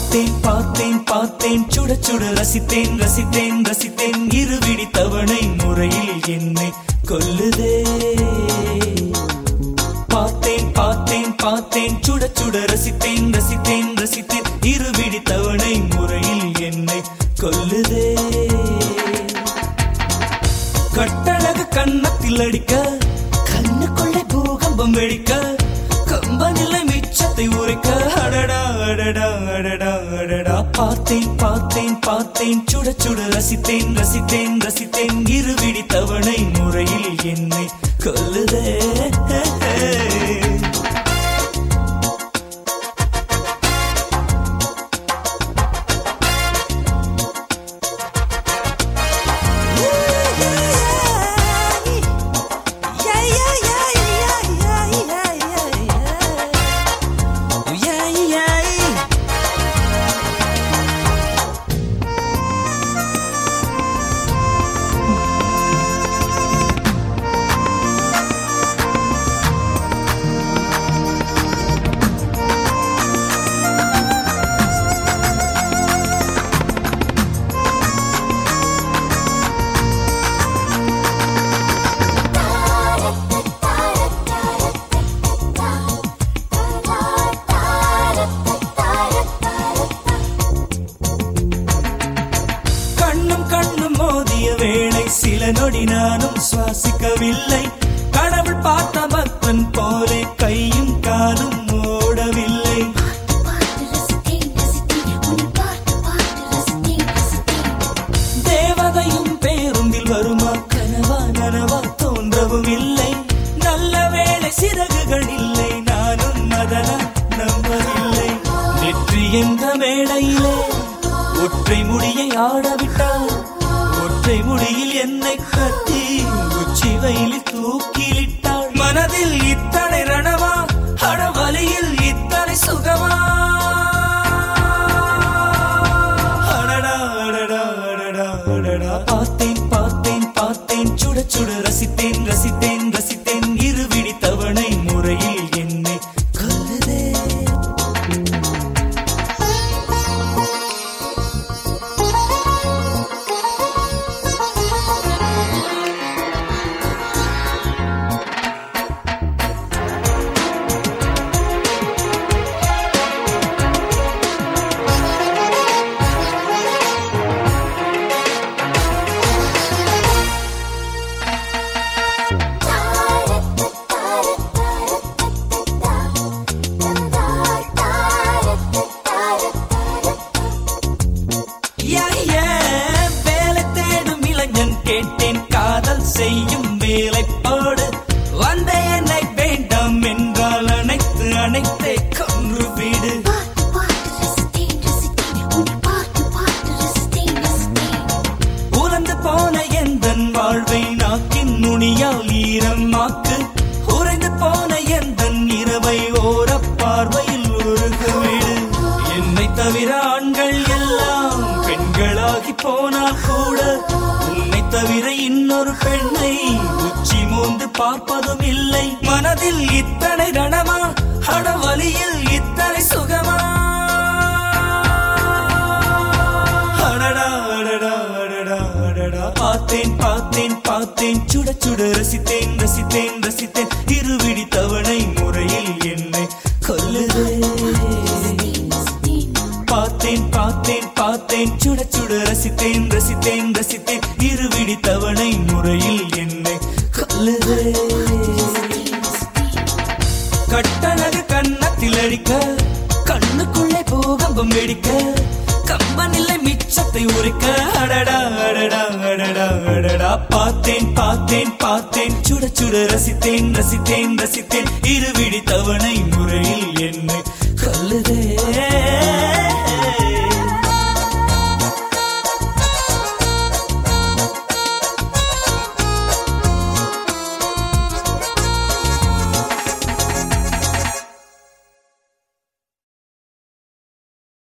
பார்த்தேன் பார்த்தேன் பார்த்தேன் சுட சுட ரசித்தேன் ரசித்தேன் ரசித்தேன் இருவிடி தவணை முறையில் என்னை கொல்லுதே பார்த்தேன் பார்த்தேன் பார்த்தேன் சுட சுட ரசித்தேன் ரசித்தேன் ரசித்தேன் இருவிடி தவணை முறையில் என்னை கொல்லுதே கட்டழகு கன்னத்தில் அடிக்க கண்ணுக்குள்ளே பூகம்பம் வெடிக்க கம்பனில்லை மிச்சத்தை உரைக்க அடடா அடடா அடடா அடடா பார்த்தேன் பார்த்தேன் பார்த்தேன் சுட சுட ரசித்தேன் ரசித்தேன் ரசித்தேன் இருவிடி தவணை முறையில் என்னை கொல்லுதே கண்ணும் கண்ணும் மோதிய வேளை சில நொடி நானும் சுவாசிக்கவில்லை கடவுள் பார்த்த பக்தன் போலே கையும் காலும் ஓடவில்லை தேவதையும் பேருந்தில் வருமா கனவா நனவா தோன்றவும் இல்லை நல்ல வேளை சிறகுகள் இல்லை நானும் அதனா நம்பவில்லை நெற்றி என்ற மேடையிலே ஒற்றை முடியை ஆடவிட்டால் ஒற்றை முடியில் என்னை கட்டி உச்சி வயலில் தூக்கிலிட்டாள் மனதில் இத்தனை ரணமா அடவலியில் இத்தனை சுகமா அடடா அடடா அடடா அடடா பார்த்தேன் பார்த்தேன் பார்த்தேன் சுட சுட ரசித்தேன் ரசித்தேன் ரசித்தேன் இருவிடி தவணை முறையில் என்னை கொல்லுதே யா, யா, வேலை தேடும் இளைஞன் கேட்டேன் காதல் செய்யும் வேலை போடு வந்த என்னை வேண்டாம் என்றால் அனைத்து அனைத்தை கொன்று விடு உலர்ந்து போன எந்தன் வாழ்வை நாக்கின் நுனியால் ஈரமாக்கு உறைந்து போன எந்தன் இரவை ஓர பார்வையில் உருக விடு என்னை தவிர ஆண்கள் எல்லாம் பெண்களாகி போனால் கூட உன்னை தவிர இன்னொரு பெண்ணை உச்சி மோந்து பார்ப்பதும் இல்லை மனதில் இத்தனை ரணமா அடவலியில் இத்தனை சுகமா அடடா அடடா அடடா அடடா பார்த்தேன் பார்த்தேன் பார்த்தேன் சுட சுட ரசித்தேன் ரசித்தேன் ரசித்தேன் இருவிடி தவணை முறையில் என்னை கொல்லுதே பார்த்தேன் பார்த்தேன் பார்த்தேன் சுட சுட ரசித்தேன் ரசித்தேன் ரசித்தேன் இருவிடி தவணை முறையில் என்னை கொல்லுதே கட்டழகு கன்னத்தில் அடிக்க கண்ணுக்குள்ளே பூகம்பம் வெடிக்க கம்பனில்லை மிச்சத்தை உரைக்க அடடா அடடா அடடா அடடா பார்த்தேன் பார்த்தேன் பார்த்தேன் சுட சுட ரசித்தேன் ரசித்தேன் ரசித்தேன் இருவிடி தவணை